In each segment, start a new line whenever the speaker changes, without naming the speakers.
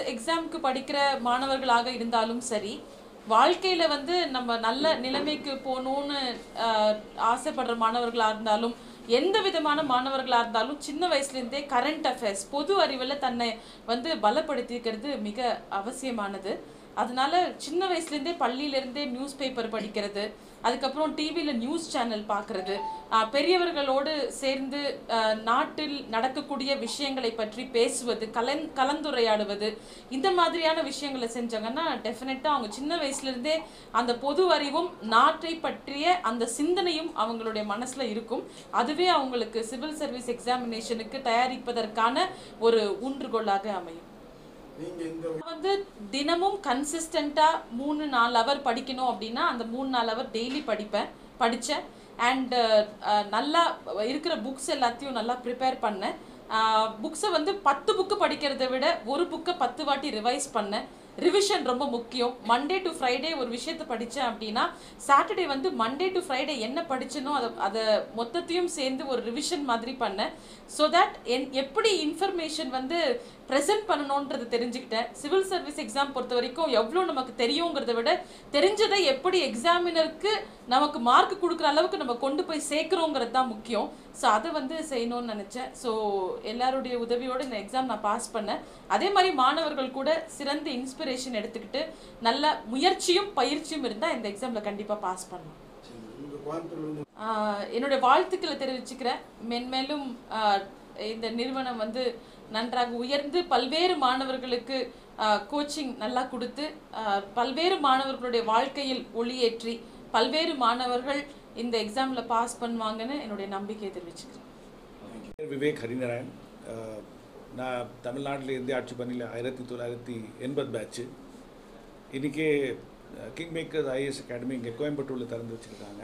எக்ஸாம்க்கு படிக்கிற மாணவர்களாக இருந்தாலும் சரி வாழ்க்கையில வந்து நம்ம நல்ல நிலைமைக்கு போகணும்னு ஆஹ், ஆசைப்படுற மாணவர்களா இருந்தாலும் எந்த விதமான மாணவர்களா இருந்தாலும் சின்ன வயசுல இருந்தே கரண்ட் அஃபேர்ஸ் பொது அறிவில் தன்னை வந்து பலப்படுத்திக்கிறது மிக அவசியமானது அதனால சின்ன வயசுலேருந்தே பள்ளியிலேருந்தே நியூஸ் பேப்பர் படிக்கிறது அதுக்கப்புறம் டிவியில் நியூஸ் சேனல் பார்க்குறது பெரியவர்களோடு சேர்ந்து ஆஹ், நாட்டில் நடக்கக்கூடிய விஷயங்களை பற்றி பேசுவது கலன் கலந்துரையாடுவது இந்த மாதிரியான விஷயங்களை செஞ்சாங்கன்னா டெஃபினட்டாக அவங்க சின்ன வயசுலேருந்தே அந்த பொது அறிவும் நாட்டை பற்றிய அந்த சிந்தனையும் அவங்களுடைய மனசில் இருக்கும் அதுவே அவங்களுக்கு சிவில் சர்வீஸ் எக்ஸாமினேஷனுக்கு தயாரிப்பதற்கான ஒரு ஊன்றுகோலாக அமையும்
நீங்க இந்த
நான் வந்து தினமும் கன்சிஸ்டண்டா மூணு நாலு ஹவர் படிக்கணும் அப்படின்னா அந்த மூணு நாலு ஹவர் டெய்லி படிப்பேன் படித்தேன் அண்ட் நல்லா இருக்கிற புக்ஸ் எல்லாத்தையும் நல்லா ப்ரிப்பேர் பண்ணேன் புக்ஸை வந்து பத்து புக்கு படிக்கிறதை விட ஒரு புக்கை பத்து வாட்டி ரிவைஸ் பண்ணேன் ரிவிஷன் ரொம்ப முக்கியம் மண்டே டு ஃப்ரைடே ஒரு விஷயத்தை படித்தேன் அப்படின்னா சாட்டர்டே வந்து மண்டே டு ஃப்ரைடே என்ன படிச்சனோ அதை அதை மொத்தத்தையும் சேர்ந்து ஒரு ரிவிஷன் மாதிரி பண்ணேன் ஸோ தட் என் எப்படி இன்ஃபர்மேஷன் வந்து ப்ரெசென்ட் பண்ணணுன்றது தெரிஞ்சுக்கிட்டேன் சிவில் சர்வீஸ் எக்ஸாம் பொறுத்த வரைக்கும் எவ்வளோ நமக்கு தெரியுங்கிறத விட தெரிஞ்சதை எப்படி எக்ஸாமினருக்கு நமக்கு மார்க் கொடுக்குற அளவுக்கு நம்ம கொண்டு போய் சேர்க்குறோங்கிறது தான் முக்கியம் ஸோ அதை வந்து செய்யணும்னு நினச்சேன் ஸோ எல்லாருடைய உதவியோடு இந்த எக்ஸாம் நான் பாஸ் பண்ணேன் அதே மாதிரி மாணவர்கள் கூட சிறந்த இன்ஸ்பிரேஷன் எடுத்துக்கிட்டு நல்ல முயற்சியும் பயிற்சியும் இருந்தால் இந்த எக்ஸாமில் கண்டிப்பாக பாஸ் பண்ணலாம்
உங்க கோயம்புத்தூர்ல இருந்து
ஆஹ் என்னுடைய வாழ்த்துக்களை தெரிவிச்சுக்கிறேன் மென்மேலும் ஆஹ் இந்த நிறுவனம் வந்து நன்றாக உயர்ந்து பல்வேறு மாணவர்களுக்கு கோச்சிங் நல்லா கொடுத்து ஆஹ் பல்வேறு மாணவர்களுடைய வாழ்க்கையில் ஒளியேற்றி பல்வேறு மாணவர்கள் இந்த எக்ஸாமில் பாஸ் பண்ணுவாங்கன்னு என்னுடைய நம்பிக்கையை தெரிவிச்சுக்கிறேன்
பேர் விவேக் ஹரிநாராயண் அஹ், நான் தமிழ்நாட்டில் இந்திய ஆட்சி பணியில் ஆயிரத்தி தொள்ளாயிரத்தி எண்பது பேட்ச்சு இன்றைக்கி கிங் மேக்கர்ஸ் ஐஏஎஸ் அகாடமி இங்கே கோயம்புத்தூரில் திறந்து வச்சுருக்காங்க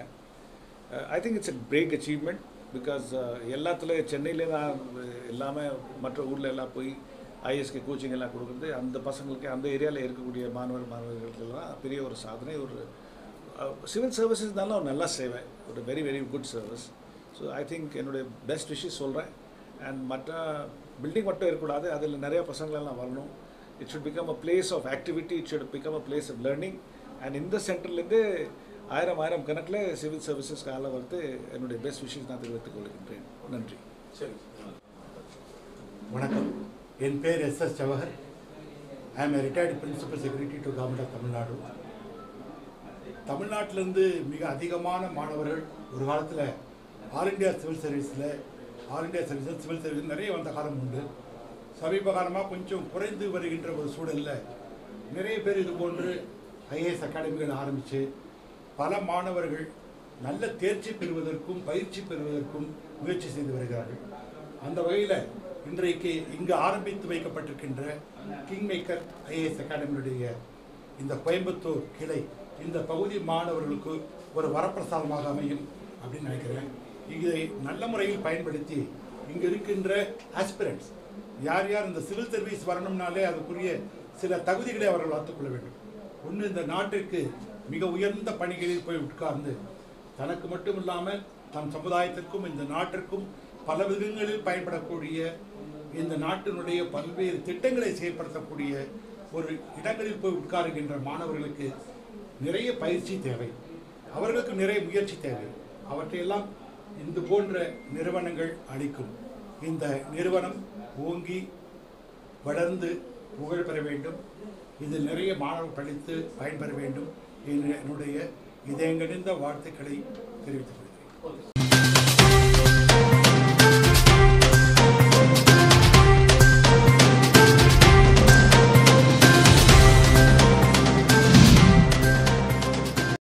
I think it's a break achievement because எல்லாத்துல சென்னையிலே தான் எல்லாமே மற்ற ஊரில் எல்லாம் போய் ஐஏஎஸ்க்கு கோச்சிங் எல்லாம் கொடுக்குறது அந்த பசங்களுக்கு அந்த ஏரியாவில் இருக்கக்கூடிய மாணவர் மாணவர்களுக்கெல்லாம் பெரிய ஒரு சாதனை ஒரு சிவில் சர்வீசஸ்னால ஒரு நல்ல சேவை ஒரு very very good service so I think என்னுடைய பெஸ்ட் விஷயம் சொல்கிறேன் அண்ட் மற்ற பில்டிங் மட்டும் இருக்கக்கூடாது அதில் நிறைய பசங்களெல்லாம் வரணும் it should become a place of activity it should become a place of learning and இந்த சென்டர்லேருந்து ஆயிரம் ஆயிரம் கணக்கில் சிவில் சர்வீசஸ் கால வந்து என்னுடைய பெஸ்ட் விஷயம் நான் தெரிவித்துக் கொள்கின்றேன் நன்றி
சரி
வணக்கம் என் பேர் S S Jawahar I am retired principal secretary to government of Tamil Nadu தமிழ்நாட்டிலேருந்து மிக அதிகமான மாணவர்கள் ஒரு காலத்தில் ஆல் இந்தியா சிவில் சர்வீஸில் ஆல் இந்தியா சர்வீஸில் சிவில் சர்வீஸ் நிறைய வந்த காலம் உண்டு சமீப காலமாக கொஞ்சம் குறைந்து வருகின்ற ஒரு சூழலில் நிறைய பேர் இது போன்று ஐஏஎஸ் அகாடமிகள் ஆரம்பித்து பல மாணவர்கள் நல்ல தேர்ச்சி பெறுவதற்கும் பயிற்சி பெறுவதற்கும் முயற்சி செய்து வருகிறார்கள் அந்த வகையில் இன்றைக்கு இங்கு ஆரம்பித்து வைக்கப்பட்டிருக்கின்ற கிங் மேக்கர் ஐஏஎஸ் அகாடமியுடைய இந்த கோயம்புத்தூர் கிளை இந்த பகுதி மாணவர்களுக்கு ஒரு வரப்பிரசாதமாக அமையும் அப்படின்னு நினைக்கிறேன் இதை நல்ல முறையில் பயன்படுத்தி இங்கு இருக்கின்ற ஆஸ்பிரண்ட்ஸ் யார் யார் இந்த சிவில் சர்வீஸ் வரணும்னாலே அதுக்குரிய சில தகுதிகளை அவர்கள் வளர்த்துக் கொள்ள வேண்டும் ஒன்று இந்த நாட்டிற்கு மிக உயர்ந்த பணிகளில் போய் உட்கார்ந்து தனக்கு மட்டும் இல்லாமல் தன் சமுதாயத்திற்கும் இந்த நாட்டிற்கும் பல விதங்களில் பயன்படக்கூடிய இந்த நாட்டினுடைய பல்வேறு திட்டங்களை செயல்படுத்தக்கூடிய ஒரு இடங்களில் போய் உட்காருகின்ற மாணவர்களுக்கு நிறைய பயிற்சி தேவை அவர்களுக்கு நிறைய முயற்சி தேவை அவற்றையெல்லாம் இது போன்ற நிறுவனங்கள் அளிக்கும் இந்த நிறுவனம் ஓங்கி வளர்ந்து புகழ் பெற வேண்டும் இதில் நிறைய மாணவர்கள் படித்து பயன்பெற வேண்டும் என்று என்னுடைய இதயங்கணிந்த வாழ்த்துக்களை தெரிவித்துக் கொள்கிறேன்